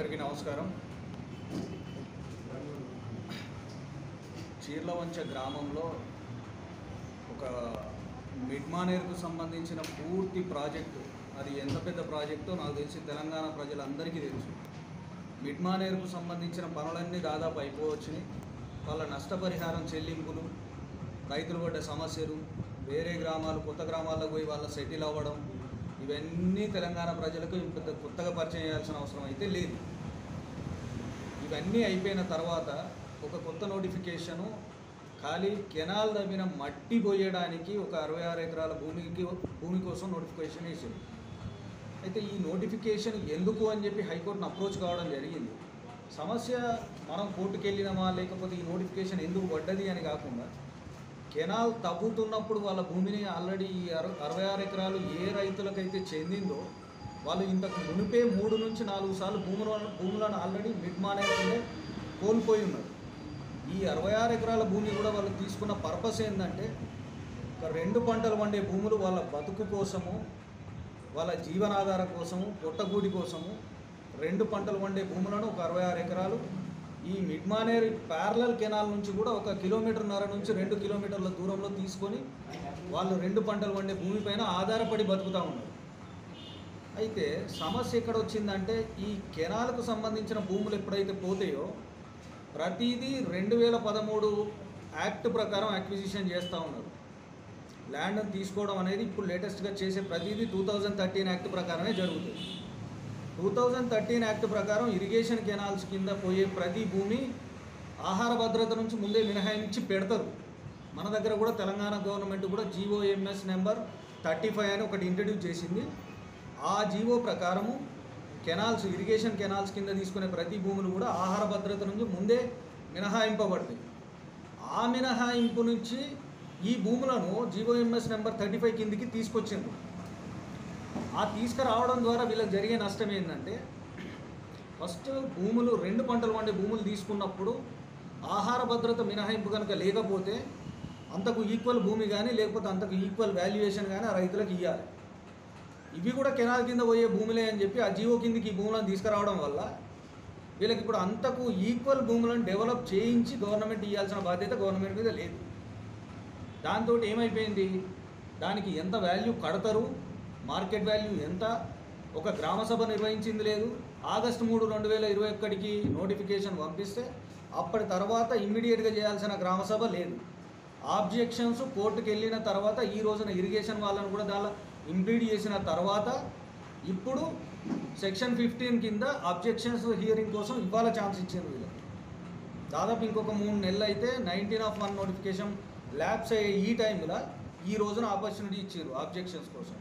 అందరికీ నమస్కారం చీర్లవంచ గ్రామంలో ఒక మిడ్మానేర్కు సంబంధించిన పూర్తి ప్రాజెక్టు అది ఎంత పెద్ద ప్రాజెక్టో నాకు తెలిసి తెలంగాణ ప్రజలందరికీ తెలుసు మిడ్మానేర్కు సంబంధించిన పనులన్నీ దాదాపు అయిపోవచ్చినాయి వాళ్ళ నష్టపరిహారం చెల్లింపులు రైతులు పడ్డ సమస్యలు వేరే గ్రామాలు కొత్త గ్రామాలకు పోయి వాళ్ళ సెటిల్ అవ్వడం ఇవన్నీ తెలంగాణ ప్రజలకు ఇంత కొత్తగా పరిచయం చేయాల్సిన అవసరం అయితే లేదు ఇవన్నీ అయిపోయిన తర్వాత ఒక కొత్త నోటిఫికేషను ఖాళీ కెనాల్ తవ్విన మట్టి పోయడానికి ఒక అరవై ఆరు ఎకరాల భూమికి భూమి కోసం నోటిఫికేషన్ వేసింది అయితే ఈ నోటిఫికేషన్ ఎందుకు అని చెప్పి హైకోర్టును అప్రోచ్ కావడం జరిగింది సమస్య మనం కోర్టుకు వెళ్ళినామా లేకపోతే ఈ నోటిఫికేషన్ ఎందుకు పడ్డది అని కాకుండా కెనాల్ తవ్వుతున్నప్పుడు వాళ్ళ భూమిని ఆల్రెడీ ఈ అర అరవై ఆరు ఎకరాలు ఏ రైతులకైతే చెందిందో వాళ్ళు ఇంతకు మునిపే మూడు నుంచి నాలుగు సార్లు భూములను భూములను ఆల్రెడీ మిడ్ మానేస్తుండే కోల్పోయి ఉన్నారు ఈ అరవై ఆరు ఎకరాల భూమి కూడా వాళ్ళు తీసుకున్న పర్పస్ ఏంటంటే ఒక రెండు పంటలు పండే భూములు వాళ్ళ బతుకు కోసము వాళ్ళ జీవనాధారం కోసము పొట్టగూడి కోసము రెండు పంటలు పండే భూములను ఒక అరవై ఆరు ఎకరాలు ఈ మిడ్మానేర్ ప్యారలల్ కెనాల్ నుంచి కూడా ఒక కిలోమీటర్న్నర నుంచి రెండు కిలోమీటర్ల దూరంలో తీసుకొని వాళ్ళు రెండు పంటలు పండే భూమిపైన ఆధారపడి బతుకుతూ ఉన్నారు అయితే సమస్య ఎక్కడ వచ్చిందంటే ఈ కెనాల్కు సంబంధించిన భూములు ఎప్పుడైతే పోతాయో ప్రతిదీ రెండు వేల పదమూడు యాక్ట్ ప్రకారం అక్విజిషన్ చేస్తూ ఉన్నారు ల్యాండ్ని తీసుకోవడం అనేది ఇప్పుడు లేటెస్ట్గా చేసే ప్రతిదీ టూ థౌజండ్ థర్టీన్ యాక్ట్ ప్రకారమే జరుగుతుంది టూ థౌజండ్ థర్టీన్ యాక్ట్ ప్రకారం ఇరిగేషన్ కెనాల్స్ కింద పోయే ప్రతి భూమి ఆహార భద్రత నుంచి ముందే మినహాయించి పెడతారు మన దగ్గర కూడా తెలంగాణ గవర్నమెంట్ కూడా జీఓఎంఎస్ నెంబర్ థర్టీ ఫైవ్ అని ఒకటి ఇంట్రడ్యూస్ చేసింది ఆ జీవో ప్రకారము కెనాల్స్ ఇరిగేషన్ కెనాల్స్ కింద తీసుకునే ప్రతి భూములు కూడా ఆహార భద్రత నుంచి ముందే మినహాయింపబడతాయి ఆ మినహాయింపు నుంచి ఈ భూములను జీఓఎంఎస్ నెంబర్ థర్టీ ఫైవ్ కిందికి తీసుకొచ్చింది ఆ తీసుకురావడం ద్వారా వీళ్ళకి జరిగే నష్టం ఏంటంటే ఫస్ట్ భూములు రెండు పంటలు పండే భూములు తీసుకున్నప్పుడు ఆహార భద్రత మినహాయింపు కనుక లేకపోతే అంతకు ఈక్వల్ భూమి కానీ లేకపోతే అంతకు ఈక్వల్ వాల్యుయేషన్ కానీ ఆ రైతులకు ఇవ్వాలి ఇవి కూడా కెనాల్ కింద పోయే భూములే అని చెప్పి ఆ జీవో కిందికి ఈ భూములను తీసుకురావడం వల్ల వీళ్ళకి ఇప్పుడు అంతకు ఈక్వల్ భూములను డెవలప్ చేయించి గవర్నమెంట్ ఇవ్వాల్సిన బాధ్యత గవర్నమెంట్ మీద లేదు దాంతో ఏమైపోయింది దానికి ఎంత వాల్యూ కడతారు మార్కెట్ వాల్యూ ఎంత ఒక గ్రామ సభ నిర్వహించింది లేదు ఆగస్టు మూడు రెండు వేల ఇరవై ఒక్కటికి నోటిఫికేషన్ పంపిస్తే అప్పటి తర్వాత ఇమ్మీడియట్గా చేయాల్సిన గ్రామ సభ లేదు ఆబ్జెక్షన్స్ కోర్టుకు వెళ్ళిన తర్వాత ఈ రోజున ఇరిగేషన్ వాళ్ళని కూడా దానిలో ఇంప్లీడ్ చేసిన తర్వాత ఇప్పుడు సెక్షన్ ఫిఫ్టీన్ కింద అబ్జెక్షన్స్ హియరింగ్ కోసం ఇవాళ ఛాన్స్ ఇచ్చింది వీళ్ళకి దాదాపు ఇంకొక మూడు నెలలు అయితే nineteen of one notification labs అయ్యే ఈ టైంలో ఈ రోజున ఆపర్చునిటీ ఇచ్చారు ఆబ్జెక్షన్స్ కోసం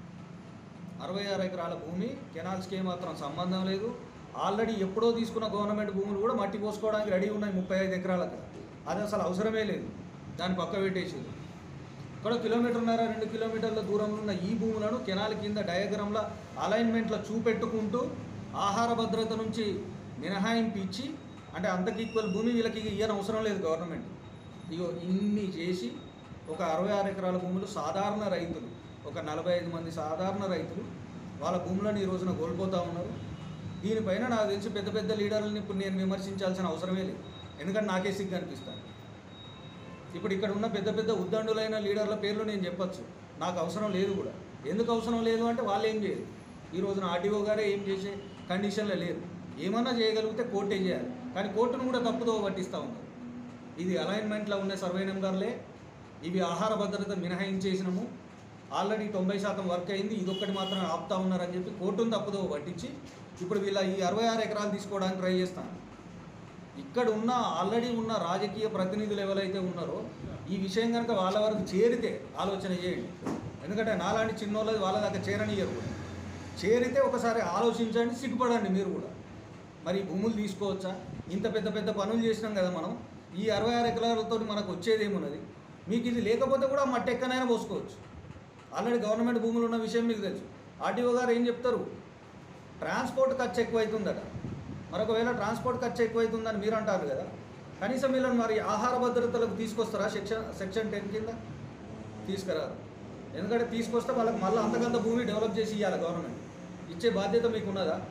అరవై ఆరు ఎకరాల భూమి కెనాల్స్కి ఏమాత్రం సంబంధం లేదు ఆల్రెడీ ఎప్పుడో తీసుకున్న గవర్నమెంట్ భూములు కూడా మట్టి పోసుకోవడానికి రెడీ ఉన్నాయి ముప్పై ఐదు ఎకరాలకు అది అసలు అవసరమే లేదు దాన్ని పక్క పెట్టేసారు ఇక్కడ కిలోమీటర్న్నర రెండు కిలోమీటర్ల దూరంలో ఉన్న ఈ భూములను కెనాల్ కింద డయాగ్రామ్ల అలైన్మెంట్లో చూపెట్టుకుంటూ ఆహార భద్రత నుంచి మినహాయింపు ఇచ్చి అంటే అంతకు ఈక్వల్ భూమి వీళ్ళకి ఇయ్యని అవసరం లేదు గవర్నమెంట్ ఇగో ఇన్ని చేసి ఒక అరవై ఆరు ఎకరాల భూములు సాధారణ రైతులు ఒక నలభై ఐదు మంది సాధారణ రైతులు వాళ్ళ భూములను ఈ రోజున కోల్పోతూ ఉన్నారు దీనిపైన నాకు తెలిసి పెద్ద పెద్ద లీడర్లని ఇప్పుడు నేను విమర్శించాల్సిన అవసరమే లేదు ఎందుకంటే నాకే సిగ్గు అనిపిస్తాను ఇప్పుడు ఇక్కడ ఉన్న పెద్ద పెద్ద ఉద్దండులైన లీడర్ల పేర్లు నేను చెప్పొచ్చు నాకు అవసరం లేదు కూడా ఎందుకు అవసరం లేదు అంటే వాళ్ళు ఏం చేయరు ఈ రోజున ఆర్టీఓ గారే ఏం చేసే కండిషన్లో లేరు ఏమన్నా చేయగలిగితే కోర్టే చేయాలి కానీ కోర్టును కూడా తప్పుదో పట్టిస్తూ ఉన్నారు ఇది అలైన్మెంట్లో ఉన్న సర్వే నెంబర్లే ఇవి ఆహార భద్రత మినహాయించేసినాము ఆల్రెడీ తొంభై శాతం వర్క్ అయింది ఇదొక్కటి మాత్రం ఆపుతా ఉన్నారని చెప్పి కోర్టును తప్పుదో పట్టించి ఇప్పుడు వీళ్ళ ఈ అరవై ఆరు ఎకరాలు తీసుకోవడానికి ట్రై చేస్తాను ఇక్కడ ఉన్న ఆల్రెడీ ఉన్న రాజకీయ ప్రతినిధులు ఎవరైతే ఉన్నారో ఈ విషయం కనుక వాళ్ళ వరకు చేరితే ఆలోచన చేయండి ఎందుకంటే నాలాంటి చిన్నోళ్ళది వాళ్ళ దాకా చేరనియరు కూడా చేరితే ఒకసారి ఆలోచించండి సిగ్గుపడండి మీరు కూడా మరి ఈ భూములు తీసుకోవచ్చా ఇంత పెద్ద పెద్ద పనులు చేసినాం కదా మనం ఈ అరవై ఆరు ఎకరాలతో మనకు వచ్చేది ఏమున్నది మీకు ఇది లేకపోతే కూడా మట్టి ఎక్కనైనా పోసుకోవచ్చు ఆల్రెడీ గవర్నమెంట్ భూములు ఉన్న విషయం మీకు తెలుసు ఆర్టీఓ గారు ఏం చెప్తారు ట్రాన్స్పోర్ట్ ఖర్చు ఎక్కువ అవుతుందట మరొకవేళ ట్రాన్స్పోర్ట్ ఖర్చు ఎక్కువైతుందని మీరు అంటారు కదా కనీసం వీళ్ళని మరి ఆహార భద్రతలకు తీసుకొస్తారా సెక్షన్ సెక్షన్ టెన్ కింద తీసుకురారు ఎందుకంటే తీసుకొస్తే వాళ్ళకి మళ్ళీ అంతకంత భూమి డెవలప్ చేసి ఇవ్వాలి గవర్నమెంట్ ఇచ్చే బాధ్యత మీకు ఉన్నదా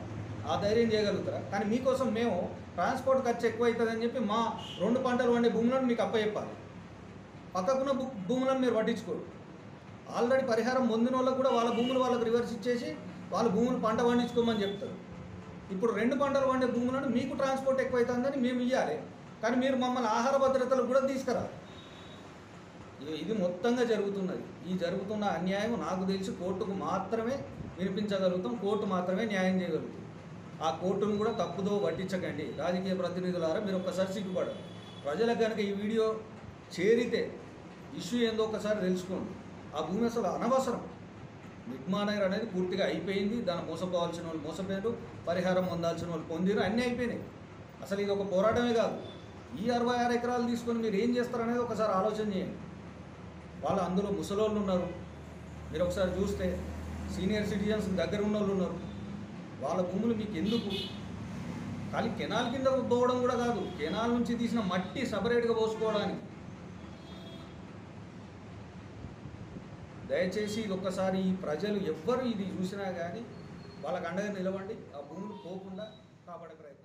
ఆ ధైర్యం చేయగలుగుతారా కానీ మీకోసం మేము ట్రాన్స్పోర్ట్ ఖర్చు ఎక్కువ అవుతుందని చెప్పి మా రెండు పంటలు వండే భూములను మీకు అప్పచెప్పాలి పక్కకున్న భూ భూములను మీరు పట్టించుకోరు ఆల్రెడీ పరిహారం పొందిన వాళ్ళకు కూడా వాళ్ళ భూములు వాళ్ళకు రివర్స్ ఇచ్చేసి వాళ్ళ భూములు పంట పండించుకోమని చెప్తారు ఇప్పుడు రెండు పంటలు పండే భూములను మీకు ట్రాన్స్పోర్ట్ ఎక్కువ అవుతుందని మేము ఇవ్వాలి కానీ మీరు మమ్మల్ని ఆహార భద్రతలు కూడా తీసుకురా ఇ- ఇది మొత్తంగా జరుగుతున్నది ఈ జరుగుతున్న అన్యాయం నాకు తెలిసి కోర్టుకు మాత్రమే వినిపించగలుగుతాం కోర్టు మాత్రమే న్యాయం చేయగలుగుతుంది ఆ కోర్టును కూడా తప్పుదో పట్టించకండి రాజకీయ ప్రతినిధులారా మీరు ఒక్కసారి సిగ్గుపడరు ప్రజలకు కనుక ఈ వీడియో చేరితే ఇష్యూ ఏందో ఒకసారి తెలుసుకోండి ఆ భూమి అసలు అనవసరం మిడ్మానగర్ అనేది పూర్తిగా అయిపోయింది దాన్ని మోసపోవాల్సిన వాళ్ళు మోసపోయారు పరిహారం పొందాల్సిన వాళ్ళు పొందిరు అన్నీ అయిపోయినాయి అసలు ఇది ఒక పోరాటమే కాదు ఈ అరవై ఆరు ఎకరాలు తీసుకొని మీరు ఏం చేస్తారనేది ఒకసారి ఆలోచన చేయండి వాళ్ళు అందులో ముసలోళ్ళు ఉన్నారు మీరు ఒకసారి చూస్తే సీనియర్ సిటిజన్స్ దగ్గర ఉన్న వాళ్ళు ఉన్నారు వాళ్ళ భూములు మీకు ఎందుకు ఖాళీ కెనాల్ కింద పోవడం కూడా కాదు కెనాల్ నుంచి తీసిన మట్టి సపరేట్గా పోసుకోవడానికి దయచేసి ఇది ఒక్కసారి ఈ ప్రజలు ఎవ్వరు ఇది చూసినా కానీ వాళ్ళకి అండగా నిలవండి ఆ భూములు పోకుండా కాపాడే ప్రయత్నం